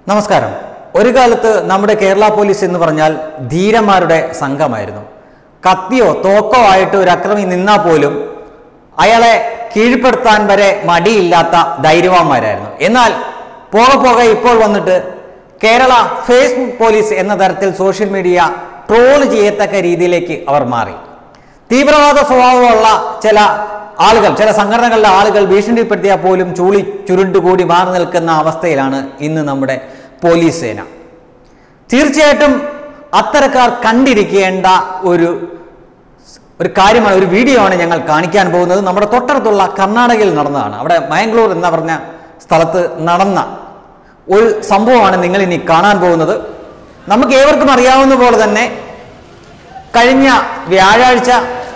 നമസ്കാരം ഒരു കാലത്ത് നമ്മുടെ കേരള പോലീസ് എന്ന് പറഞ്ഞാൽ ധീരന്മാരുടെ സംഘമായിരുന്നു കത്തിയോ തോക്കോ ആയിട്ട് ഒരു അക്രമി നിന്നാൽ പോലും അയാളെ കീഴ്പ്പെടുത്താൻ വരെ മടിയില്ലാത്ത ധൈര്യവാന്മാരായിരുന്നു എന്നാൽ പോകെ പോകെ ഇപ്പോൾ വന്നിട്ട് കേരള ഫേസ്ബുക്ക് പോലീസ് എന്ന തരത്തിൽ സോഷ്യൽ മീഡിയ ട്രോൾ ചെയ്യത്തക്ക രീതിയിലേക്ക് അവർ മാറി തീവ്രവാദ സ്വഭാവമുള്ള ചില ആളുകൾ ചില സംഘടനകളുടെ ആളുകൾ ഭീഷണിപ്പെടുത്തിയാൽ പോലും ചൂളി ചുരുണ്ടുകൂടി മാറി നിൽക്കുന്ന അവസ്ഥയിലാണ് ഇന്ന് നമ്മുടെ പോലീസ് സേന തീർച്ചയായിട്ടും അത്തരക്കാർ കണ്ടിരിക്കേണ്ട ഒരു ഒരു കാര്യമാണ് ഒരു വീഡിയോ ആണ് ഞങ്ങൾ കാണിക്കാൻ പോകുന്നത് നമ്മുടെ തൊട്ടടുത്തുള്ള കർണാടകയിൽ നടന്നതാണ് അവിടെ മംഗ്ലൂർ എന്ന് പറഞ്ഞ സ്ഥലത്ത് നടന്ന ഒരു സംഭവമാണ് നിങ്ങൾ ഇനി കാണാൻ പോകുന്നത് നമുക്ക് ഏവർക്കും അറിയാവുന്ന പോലെ തന്നെ കഴിഞ്ഞ വ്യാഴാഴ്ച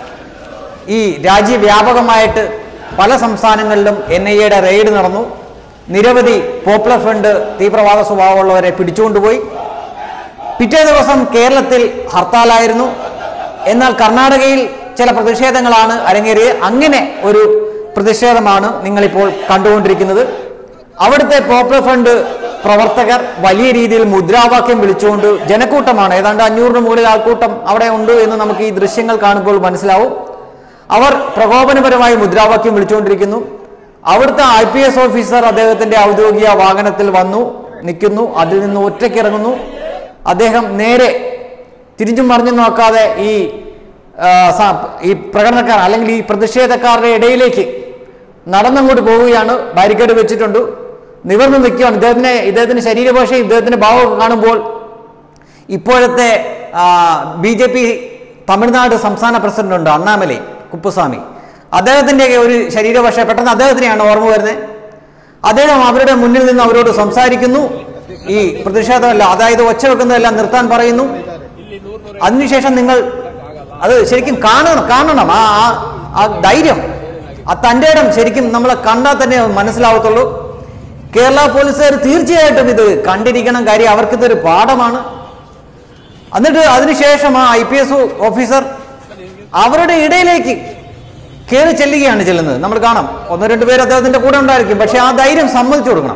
ഈ രാജ്യവ്യാപകമായിട്ട് പല സംസ്ഥാനങ്ങളിലും എൻ ഐ എയുടെ റെയ്ഡ് നടന്നു നിരവധി പോപ്പുലർ ഫ്രണ്ട് തീവ്രവാദ സ്വഭാവമുള്ളവരെ പിടിച്ചുകൊണ്ടുപോയി പിറ്റേ ദിവസം കേരളത്തിൽ ഹർത്താലായിരുന്നു എന്നാൽ കർണാടകയിൽ ചില പ്രതിഷേധങ്ങളാണ് അരങ്ങേറിയത് അങ്ങനെ ഒരു പ്രതിഷേധമാണ് നിങ്ങളിപ്പോൾ കണ്ടുകൊണ്ടിരിക്കുന്നത് അവിടുത്തെ പോപ്പുലർ ഫ്രണ്ട് പ്രവർത്തകർ വലിയ രീതിയിൽ മുദ്രാവാക്യം വിളിച്ചുകൊണ്ട് ജനക്കൂട്ടമാണ് ഏതാണ്ട് അഞ്ഞൂറിന് മുകളിൽ ആൾക്കൂട്ടം അവിടെ ഉണ്ട് എന്ന് നമുക്ക് ഈ ദൃശ്യങ്ങൾ കാണുമ്പോൾ മനസ്സിലാവും അവർ പ്രകോപനപരമായി മുദ്രാവാക്യം വിളിച്ചുകൊണ്ടിരിക്കുന്നു അവിടുത്തെ ഐ പി എസ് ഓഫീസർ അദ്ദേഹത്തിന്റെ ഔദ്യോഗിക വാഹനത്തിൽ വന്നു നിൽക്കുന്നു അതിൽ നിന്ന് ഒറ്റയ്ക്ക് ഇറങ്ങുന്നു അദ്ദേഹം നേരെ തിരിഞ്ഞും മറിഞ്ഞും നോക്കാതെ ഈ ആ, സ- ഈ പ്രകടനക്കാർ അല്ലെങ്കിൽ ഈ പ്രതിഷേധക്കാരുടെ ഇടയിലേക്ക് നടന്നങ്ങോട്ട് പോവുകയാണ് ബാരിക്കേഡ് വെച്ചിട്ടുണ്ട് നിവർന്നു നിൽക്കുകയാണ് ഇദ്ദേഹത്തിനെ ഇദ്ദേഹത്തിന്റെ ശരീരഭാഷയും ഇദ്ദേഹത്തിന്റെ ഭാവമൊക്കെ കാണുമ്പോൾ ഇപ്പോഴത്തെ ബി ജെ പി തമിഴ്നാട് സംസ്ഥാന പ്രസിഡന്റ് ഉണ്ട് അണ്ണാമലൈ കുപ്പുസ്വാമി അദ്ദേഹത്തിൻ്റെ ഒരു ശരീരഭാഷ പെട്ടെന്ന് അദ്ദേഹത്തിനെയാണ് ഓർമ്മ വരുന്നത് അദ്ദേഹം അവരുടെ മുന്നിൽ നിന്ന് അവരോട് സംസാരിക്കുന്നു ഈ പ്രതിഷേധമല്ല അതായത് ഒച്ച വെക്കുന്നതെല്ലാം നിർത്താൻ പറയുന്നു അതിനുശേഷം നിങ്ങൾ അത് ശരിക്കും കാണണം കാണണം ആ ആ- ആ ധൈര്യം ആ തൻ്റെ ഇടം ശരിക്കും നമ്മളെ കണ്ടാൽ തന്നെ മനസ്സിലാവത്തുള്ളൂ കേരള പോലീസുകാർ തീർച്ചയായിട്ടും ഇത് കണ്ടിരിക്കണം കാര്യം അവർക്കിതൊരു പാഠമാണ് എന്നിട്ട് അതിനുശേഷം ആ ഐ പി എസ് ഓഫീസർ അവരുടെ ഇടയിലേക്ക് കയറി ചെല്ലുകയാണ് ചെല്ലുന്നത് നമ്മൾ കാണാം ഒന്നോ രണ്ടു പേര് അദ്ദേഹത്തിന്റെ കൂടെ ഉണ്ടായിരിക്കും പക്ഷെ ആ ധൈര്യം സമ്മതിച്ചു കൊടുക്കണം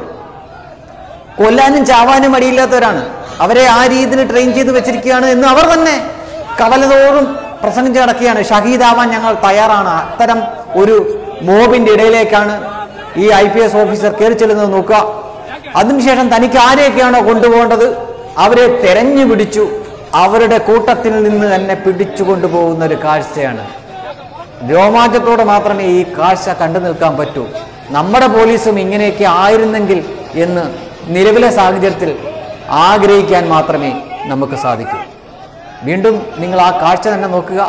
കൊല്ലാനും ചാവാനും മടിയില്ലാത്തവരാണ് അവരെ ആ രീതിയിൽ ട്രെയിൻ ചെയ്ത് വെച്ചിരിക്കുകയാണ് എന്ന് അവർ തന്നെ കവലതോറും പ്രസംഗിച്ച് നടക്കുകയാണ് ഷഹീദാവാൻ ഞങ്ങൾ തയ്യാറാണ് അത്തരം ഒരു മോബിന്റെ ഇടയിലേക്കാണ് ഈ ഐ പി എസ് ഓഫീസർ കയറി ചെല്ലുന്നത് നോക്കുക അതിനുശേഷം തനിക്ക് ആരെയൊക്കെയാണോ കൊണ്ടുപോകേണ്ടത് അവരെ തെരഞ്ഞു പിടിച്ചു അവരുടെ കൂട്ടത്തിൽ നിന്ന് തന്നെ പിടിച്ചു കൊണ്ടുപോകുന്ന ഒരു കാഴ്ചയാണ് രോമാഞ്ചത്തോടെ മാത്രമേ ഈ കാഴ്ച കണ്ടു നിൽക്കാൻ പറ്റൂ നമ്മുടെ പോലീസും ഇങ്ങനെയൊക്കെ ആയിരുന്നെങ്കിൽ എന്ന് നിലവിലെ സാഹചര്യത്തിൽ ആഗ്രഹിക്കാൻ മാത്രമേ നമുക്ക് സാധിക്കൂ വീണ്ടും നിങ്ങൾ ആ കാഴ്ച തന്നെ നോക്കുക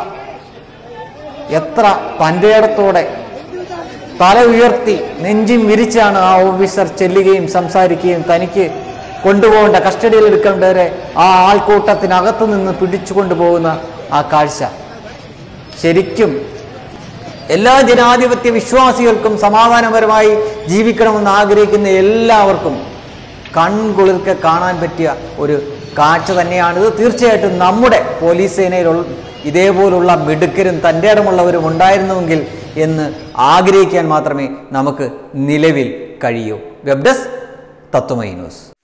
എത്ര തൻ്റെ ഇടത്തോടെ തല ഉയർത്തി നെഞ്ചും വിരിച്ചാണ് ആ ഓഫീസർ ചെല്ലുകയും സംസാരിക്കുകയും തനിക്ക് കൊണ്ടുപോകേണ്ട കസ്റ്റഡിയിൽ എടുക്കേണ്ടവരെ ആ ആൾക്കൂട്ടത്തിനകത്തു നിന്ന് പിടിച്ചു കൊണ്ടുപോകുന്ന ആ കാഴ്ച ശരിക്കും എല്ലാ ജനാധിപത്യ വിശ്വാസികൾക്കും സമാധാനപരമായി ജീവിക്കണമെന്ന് ആഗ്രഹിക്കുന്ന എല്ലാവർക്കും കൺകുളിർക്കെ കാണാൻ പറ്റിയ ഒരു കാഴ്ച തന്നെയാണിത് തീർച്ചയായിട്ടും നമ്മുടെ പോലീസ് സേനയിൽ ഇതേപോലുള്ള മിടുക്കരും തൻ്റെ ഇടമുള്ളവരും ഉണ്ടായിരുന്നുവെങ്കിൽ എന്ന് ആഗ്രഹിക്കാൻ മാത്രമേ നമുക്ക് നിലവിൽ കഴിയൂ വെബ് ഡെസ്ക് തത്വമൈ ന്യൂസ്